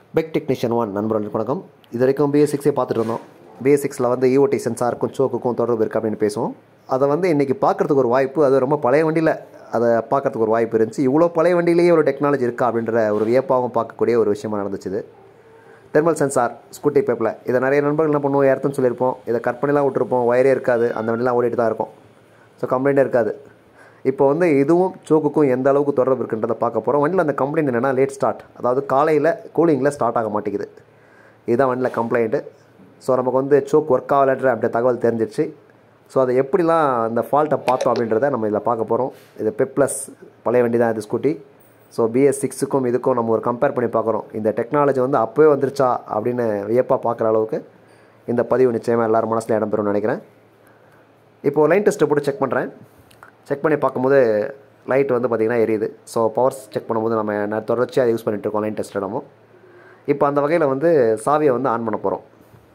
பெக் technician one நண்பர்களுக்கு வணக்கம் இது வரைக்கும் பிஎஸ் சிக்ஸே பார்த்துட்டு இருந்தோம் பிஎஸ் சிக்ஸில் வந்து இஓடி சென்சாருக்கும் சோக்குக்கும் தொடர்பு இருக்குது அப்படின்னு பேசுவோம் அதை வந்து இன்றைக்கி பார்க்குறதுக்கு ஒரு வாய்ப்பு அது ரொம்ப பழைய வண்டியில் அதை பார்க்கறதுக்கு ஒரு வாய்ப்பு இருந்துச்சு இவ்வளோ பழைய வண்டியிலேயே ஒரு டெக்னாலஜி இருக்கா அப்படின்ற ஒரு வியப்பாகவும் பார்க்கக்கூடிய ஒரு விஷயமா நடந்துச்சு இது தெர்மல் சென்சார் ஸ்கூட்டி பேப்பில் இதை நிறைய நண்பர்கள் என்ன பண்ணுவோம் ஏர்த்துன்னு சொல்லியிருப்போம் இதை கட் பண்ணிலாம் விட்டுருப்போம் ஒயரே இருக்காது அந்த வண்டிலாம் ஓடிட்டு தான் இருக்கும் ஸோ கம்ப்ளைண்ட்டே இருக்காது இப்போ வந்து இதுவும் சோக்குக்கும் எந்த அளவுக்கு தொடர்பு இருக்குன்றதை பார்க்க போகிறோம் வண்டியில் அந்த கம்ப்ளைண்ட் என்னென்னா லேட் ஸ்டார்ட் அதாவது காலையில் கூலிங்கில் ஸ்டார்ட் ஆக மாட்டேங்குது இதுதான் வண்டியில் கம்ப்ளைண்ட்டு ஸோ நமக்கு வந்து சோக் ஒர்க் ஆகலன்ற அப்படி தகவல் தெரிஞ்சிருச்சு ஸோ அதை எப்படிலாம் அந்த ஃபால்ட்டை பார்த்தோம் அப்படின்றத நம்ம இதில் பார்க்க போகிறோம் இது பெப் ப்ளஸ் பழைய வண்டி தான் இது ஸ்கூட்டி ஸோ பிஎஸ் சிக்ஸுக்கும் இதுக்கும் நம்ம ஒரு கம்பேர் பண்ணி பார்க்குறோம் இந்த டெக்னாலஜி வந்து அப்போவே வந்துருச்சா அப்படின்னு வியப்பாக பார்க்குற அளவுக்கு இந்த பதிவு நிச்சயமாக எல்லோரும் மனசில் இடம்பெறும்னு நினைக்கிறேன் இப்போது லைன் டெஸ்ட்டை போட்டு செக் பண்ணுறேன் செக் பண்ணி பார்க்கும்போது லைட் வந்து பார்த்திங்கன்னா எரியுது ஸோ பவர்ஸ் செக் பண்ணும்போது நம்ம ந- தொடர்ச்சியாக யூஸ் பண்ணிட்டு இருக்கோம் லைன் டெஸ்ட் இடமும் இப்போ அந்த வகையில் வந்து சாவியை வந்து ஆன் பண்ண போகிறோம்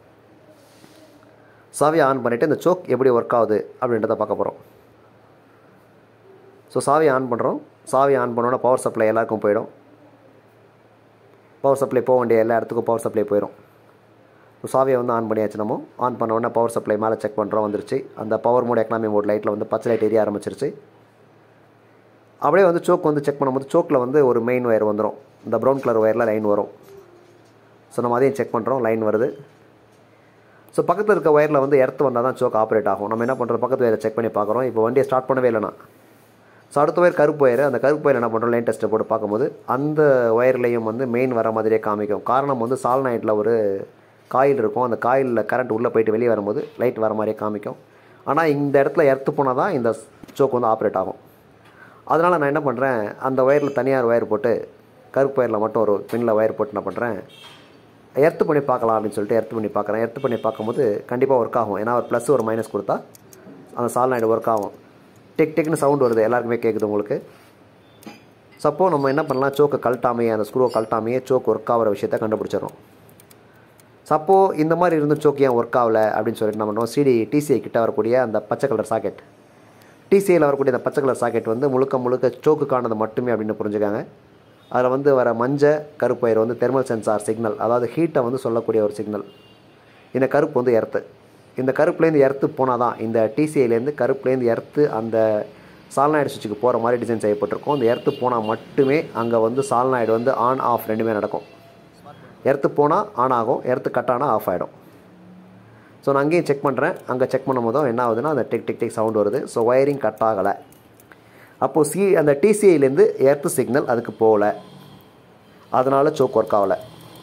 சாவியை ஆன் பண்ணிவிட்டு இந்த சோக் எப்படி ஒர்க் ஆகுது அப்படின்றத பார்க்க போகிறோம் ஸோ சாவியை ஆன் பண்ணுறோம் சாவியை ஆன் பண்ணோன்னா பவர் சப்ளை எல்லாருக்கும் போயிடும் பவர் சப்ளை போக வேண்டிய எல்லா இடத்துக்கும் பவர் சப்ளை போயிடும் ஸோ சாவியை வந்து ஆன் பண்ணியாச்சு நம்ம ஆன் பண்ண உடனே பவர் சப்ளை மேலே செக் பண்ணுறோம் வந்துருச்சு அந்த பவர் மோட் எக்கனாமி மோட் லைட்டில் வந்து பச்சை லைட் எரிய ஆரம்பிச்சிருச்சு அப்படியே வந்து சோக் வந்து செக் பண்ணும்போது சோக்கில் வந்து ஒரு மெயின் ஒயர் வந்துடும் இந்த ப்ரௌன் கலர் ஒயரில் லைன் வரும் ஸோ நம்ம அதையும் செக் பண்ணுறோம் லைன் வருது ஸோ பக்கத்தில் இருக்க ஒயரில் வந்து எர்த் வந்தால் தான் சோக் ஆப்ரேட் ஆகும் நம்ம என்ன பண்ணுறோம் பக்கத்து ஒயரை செக் பண்ணி பார்க்குறோம் இப்போ வண்டியை ஸ்டார்ட் பண்ணவே இல்லைனா ஸோ அடுத்த ஒயர் கருப்பு ஒயர் அந்த கருப்பு ஒயர் என்ன பண்ணுறோம் லைன் டெஸ்ட்டை போட்டு பார்க்கும்போது அந்த ஒயர்லேயும் வந்து மெயின் வர மாதிரியே காமிக்கும் காரணம் வந்து சால்நாய்ட்டில் ஒரு காயில் இருக்கும் அந்த காயிலில் கரண்ட் உள்ளே போயிட்டு வெளியே வரும்போது லைட் வர மாதிரியே காமிக்கும் ஆனால் இந்த இடத்துல எர்த்து போனால் தான் இந்த சோக் வந்து ஆப்ரேட் ஆகும் அதனால் நான் என்ன பண்ணுறேன் அந்த ஒயரில் தனியார் ஒயர் போட்டு கருப்பு ஒயரில் மட்டும் ஒரு பின்னில் ஒயர் போட்டு என்ன பண்ணுறேன் எர்த்து பண்ணி பார்க்கலாம் அப்படின்னு சொல்லிட்டு எர்த்து பண்ணி பார்க்குறேன் எர்த்து பண்ணி பார்க்கும்போது கண்டிப்பாக ஒர்க் ஆகும் ஏன்னா ஒரு ப்ளஸ் ஒரு மைனஸ் கொடுத்தா அந்த சால்நாய்டு ஒர்க் ஆகும் டெக் டெக்னு சவுண்ட் வருது எல்லாருக்குமே கேட்குது உங்களுக்கு சப்போ நம்ம என்ன பண்ணலாம் சோக்கை கழட்டாமையே அந்த ஸ்க்ரூவை கழட்டாமையே சோக் ஒர்க் ஆகிற விஷயத்தை கண்டுபிடிச்சிடறோம் சப்போ இந்த மாதிரி இருந்து சோக் ஏன் ஒர்க் ஆகல அப்படின்னு சொல்லிட்டு நம்ம பண்ணுவோம் சிடி டிசிஐ கிட்ட வரக்கூடிய அந்த பச்சை கலர் சாக்கெட் டிசிஐயில் வரக்கூடிய அந்த பச்சை கலர் சாக்கெட் வந்து முழுக்க முழுக்க சோக்குக்கானது மட்டுமே அப்படின்னு புரிஞ்சுக்காங்க அதில் வந்து வர மஞ்சள் கருப்பு ஒயர் வந்து தெர்மல் சென்சார் சிக்னல் அதாவது ஹீட்டை வந்து சொல்லக்கூடிய ஒரு சிக்னல் இந்த கருப்பு வந்து எர்த்து இந்த கருப்புலேருந்து எர்த்து போனால் தான் இந்த டிசிஐலேருந்து கருப்புலேருந்து எர்த்து அந்த சால்நாய்டு சுவிட்சுக்கு போகிற மாதிரி டிசைன் செய்யப்பட்டிருக்கும் இந்த எர்த்து போனால் மட்டுமே அங்கே வந்து சால்நாய்டு வந்து ஆன் ஆஃப் ரெண்டுமே நடக்கும் எர்த்து போனால் ஆன் ஆகும் எர்த்து கட் ஆனால் ஆஃப் ஆகிடும் ஸோ நான் அங்கேயும் செக் பண்ணுறேன் அங்கே செக் பண்ணும்போதும் என்ன ஆகுதுன்னா அந்த டிக் டிக் டிக் சவுண்ட் வருது ஸோ ஒயரிங் கட் ஆகலை அப்போது சி அந்த டிசிஐலேருந்து எர்த்து சிக்னல் அதுக்கு போகல அதனால சோக் ஒர்க் ஆகலை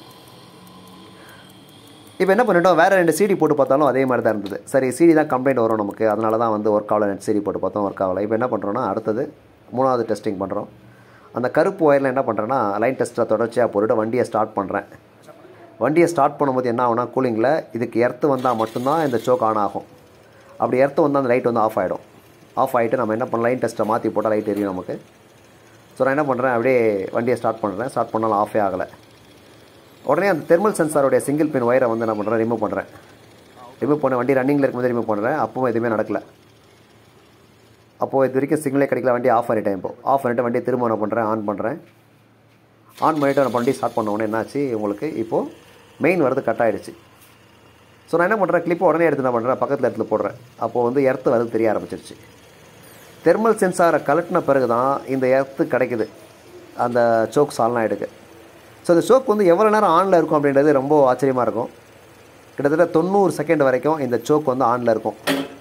இப்போ என்ன பண்ணிட்டோம் வேறு ரெண்டு சிடி போட்டு பார்த்தாலும் அதே மாதிரி தான் இருந்தது சரி சிடி தான் கம்ப்ளைண்ட் வரும் நமக்கு அதனால தான் வந்து ஒர்க் ஆகலை நெட் சிடி போட்டு பார்த்தோம் ஒர்க் ஆகலை இப்போ என்ன பண்ணுறோன்னா அடுத்தது மூணாவது டெஸ்டிங் பண்ணுறோம் அந்த கருப்பு ஒயரில் என்ன பண்ணுறேன்னா லைன் டெஸ்ட்டை தொடர்ச்சியாக போட்டுட்டு வண்டியை ஸ்டார்ட் பண்ணுறேன் வண்டியை ஸ்டார்ட் பண்ணும்போது என்ன ஆகும்னா கூலிங்கில் இதுக்கு எர்த்து வந்தால் மட்டும்தான் இந்த சோக் ஆன் ஆகும் அப்படி எர்த்து வந்தால் அந்த லைட் வந்து ஆஃப் ஆகிடும் ஆஃப் ஆகிட்டு நம்ம என்ன பண்ண லைன் டெஸ்ட்டை மாற்றி போட்டால் லைட் எரியும் நமக்கு ஸோ நான் என்ன பண்ணுறேன் அப்படியே வண்டியை ஸ்டார்ட் பண்ணுறேன் ஸ்டார்ட் பண்ணாலும் ஆஃபே ஆகலை உடனே அந்த தெர்மல் சென்சாரோடைய சிங்கிள் பின் ஒயரை வந்து என்ன பண்ணுறேன் ரிமூவ் பண்ணுறேன் ரிமூவ் பண்ண வண்டி ரன்னிங்கில் இருக்கும்போது ரிமூவ் பண்ணுறேன் அப்பவும் எதுவுமே நடக்கல அப்போது இது வரைக்கும் சிக்னலே கிடைக்கல வண்டி ஆஃப் பண்ணிட்டேன் இப்போ ஆஃப் பண்ணிட்டு வண்டியை திரும்ப என்ன பண்ணுறேன் ஆன் பண்ணுறேன் ஆன் பண்ணிவிட்டு நான் வண்டி ஸ்டார்ட் பண்ண உடனே என்னாச்சு உங்களுக்கு இப்போது மெயின் வரது கட் ஆகிடுச்சு ஸோ நான் என்ன பண்ணுறேன் கிளிப்பை உடனே எடுத்து என்ன பண்ணுறேன் பக்கத்தில் இடத்துல போடுறேன் அப்போது வந்து எர்த்து வரது தெரிய ஆரம்பிச்சிருச்சு தெர்மல் சென்சாரை கலட்டின பிறகு தான் இந்த எர்த்து கிடைக்குது அந்த சோக் சால்நாய்டுக்கு ஸோ இந்த சோக் வந்து எவ்வளோ நேரம் ஆனில் இருக்கும் அப்படின்றது ரொம்ப ஆச்சரியமாக இருக்கும் கிட்டத்தட்ட தொண்ணூறு செகண்ட் வரைக்கும் இந்த சோக் வந்து ஆனில் இருக்கும்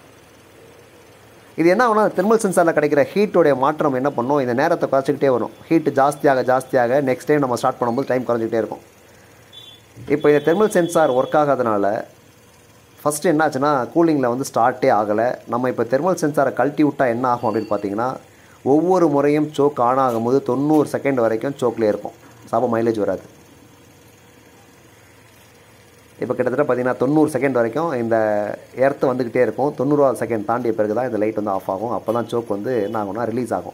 இது என்ன ஆகும்னா தெர்மல் சென்சாரில் கிடைக்கிற ஹீட்டோடைய மாற்றம் என்ன பண்ணும் இந்த நேரத்தை குறைச்சிக்கிட்டே வரும் ஹீட் ஜாஸ்தியாக ஜாஸ்தியாக நெக்ஸ்ட் டைம் நம்ம ஸ்டார்ட் பண்ணும்போது டைம் குறைஞ்சிக்கிட்டே இருக்கும் இப்போ இந்த தெர்மல் சென்சார் ஒர்க் ஆகாதனால ஃபஸ்ட்டு என்னாச்சுன்னா கூலிங்கில் வந்து ஸ்டார்ட்டே ஆகலை நம்ம இப்போ தெர்மல் சென்சாரை கழட்டி விட்டால் என்ன ஆகும் அப்படின்னு பார்த்தீங்கன்னா ஒவ்வொரு முறையும் சோக் ஆன் ஆகும்போது தொண்ணூறு செகண்ட் வரைக்கும் சோக்லேயே இருக்கும் சாப்ப மைலேஜ் வராது இப்போ கிட்டத்தட்ட பார்த்தீங்கன்னா தொண்ணூறு செகண்ட் வரைக்கும் இந்த எர்த்து வந்துக்கிட்டே இருக்கும் தொண்ணூறாவது செகண்ட் தாண்டிய பிறகு தான் இந்த லைட் வந்து ஆஃப் ஆகும் அப்போ தான் சோக் வந்து என்ன ஆகும்னா ரிலீஸ் ஆகும்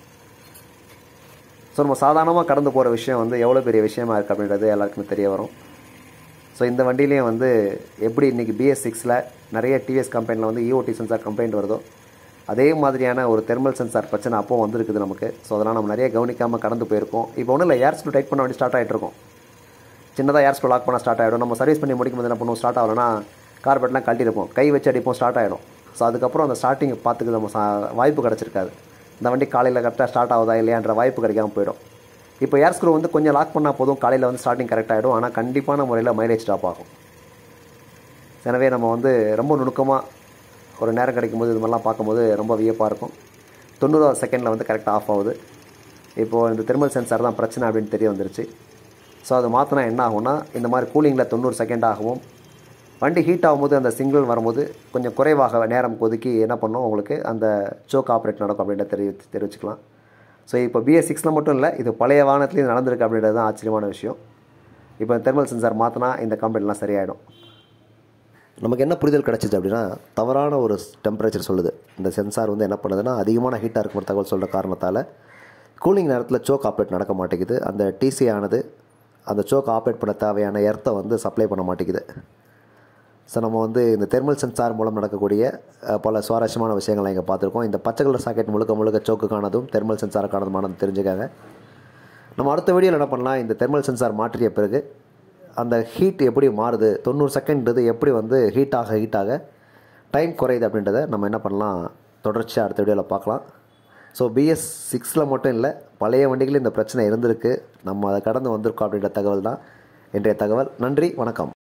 ஸோ நம்ம சாதாரணமாக கடந்து போகிற விஷயம் வந்து எவ்வளோ பெரிய விஷயமா இருக்குது அப்படின்றது எல்லாருக்குமே தெரிய வரும் ஸோ இந்த வண்டியிலையும் வந்து எப்படி இன்றைக்கி பிஎஸ் சிக்ஸில் நிறைய டிவிஎஸ் கம்பெனியில் வந்து இஓடி சென்சார் கம்ப்ளைண்ட் வருதோ அதே மாதிரியான ஒரு தெர்மல் சென்சார் பிரச்சனை அப்போ வந்திருக்குது நமக்கு ஸோ அதனால் நம்ம நிறைய கவனிக்காமல் கடந்து போயிருக்கோம் இப்போ ஒன்றும் இல்லை ஏர் ஸ்க்ரூ டைட் பண்ண வேண்டி ஸ்டார்ட் ஆகிட்டு இருக்கோம் சின்னதாக ஏர் ஸ்ப்ரோ லாக் பண்ணால் ஸ்டார்ட் ஆகிடும் நம்ம சர்வீஸ் பண்ணி முடிக்கும் போது என்ன பண்ணுவோம் ஸ்டார்ட் ஆகலைன்னா கார்பெட்லாம் கழட்டிருப்போம் கை வச்சு அடிப்போம் ஸ்டார்ட் ஆகிடும் ஸோ அதுக்கப்புறம் அந்த ஸ்டார்டிங் பார்த்துக்கு நம்ம சா- வாய்ப்பு கிடச்சிருக்காது இந்த வண்டி காலையில் கரெக்டாக ஸ்டார்ட் ஆகுதா இல்லையான்ற வாய்ப்பு கிடைக்காம போயிடும் இப்போ ஏர் ஸ்க்ரூ வந்து கொஞ்சம் லாக் பண்ணால் போதும் காலையில் வந்து ஸ்டார்டிங் கரெக்ட் ஆகிடும் ஆனால் கண்டிப்பான முறையில் மைலேஜ் ட்ராப் ஆகும் எனவே நம்ம வந்து ரொம்ப நுணுக்கமாக ஒரு நேரம் கிடைக்கும்போது இது மாதிரிலாம் பார்க்கும்போது ரொம்ப வியப்பாக இருக்கும் தொண்ணூறாவது செகண்டில் வந்து கரெக்டாக ஆஃப் ஆகுது இப்போது இந்த தெர்மல் சென்சார் தான் பிரச்சனை அப்படின்னு தெரிய வந்துருச்சு ஸோ அது மாற்றினா என்ன ஆகும்னா இந்த மாதிரி கூலிங்கில் தொண்ணூறு செகண்ட் ஆகவும் வண்டி ஹீட் ஆகும்போது அந்த சிங்கிள் வரும்போது கொஞ்சம் குறைவாக நேரம் ஒதுக்கி என்ன பண்ணோம் உங்களுக்கு அந்த சோக் ஆப்ரேட் நடக்கும் அப்படின்றத தெரி தெரிவிச்சுக்கலாம் ஸோ இப்போ பிஎஸ் சிக்ஸில் மட்டும் இல்லை இது பழைய வாகனத்துலேயும் நடந்திருக்கு அப்படின்றது தான் ஆச்சரியமான விஷயம் இப்போ தெர்மல் சென்சார் மாற்றினா இந்த கம்ப்ளைண்ட்லாம் சரியாயிடும் நமக்கு என்ன புரிதல் கிடச்சிச்சு அப்படின்னா தவறான ஒரு டெம்பரேச்சர் சொல்லுது இந்த சென்சார் வந்து என்ன பண்ணுதுன்னா அதிகமான ஹீட்டாக இருக்கும் ஒரு தகவல் சொல்கிற காரணத்தால் கூலிங் நேரத்தில் சோக் ஆப்ரேட் நடக்க மாட்டேங்குது அந்த டிசி ஆனது அந்த சோக் ஆப்ரேட் பண்ண தேவையான எர்த்தை வந்து சப்ளை பண்ண மாட்டேங்குது ஸோ நம்ம வந்து இந்த தெர்மல் சென்சார் மூலம் நடக்கக்கூடிய அஹ், பல சுவாரஸ்யமான விஷயங்களை இங்கே பார்த்துருக்கோம் இந்த பச்சை கலர் சாக்கெட் முழுக்க முழுக்க சோக்குக்கானதும் தெர்மல் சென்சாருக்கானதுமானது தெரிஞ்சுக்காங்க நம்ம அடுத்த வீடியோவில் என்ன பண்ணலாம் இந்த தெர்மல் சென்சார் மாற்றிய பிறகு அந்த ஹீட் எப்படி மாறுது தொண்ணூறு செகண்ட்றது எப்படி வந்து ஹீட் ஆக ஹீட் ஆக டைம் குறையுது அப்படின்றத நம்ம என்ன பண்ணலாம் தொடர்ச்சியாக அடுத்த வீடியோவில் பார்க்கலாம் ஸோ பிஎஸ் சிக்ஸில் மட்டும் இல்லை பழைய வண்டிகளில் இந்த பிரச்சனை இருந்திருக்கு நம்ம அதை கடந்து வந்திருக்கோம் அப்படின்ற தகவல் தான் இன்றைய தகவல் நன்றி வணக்கம்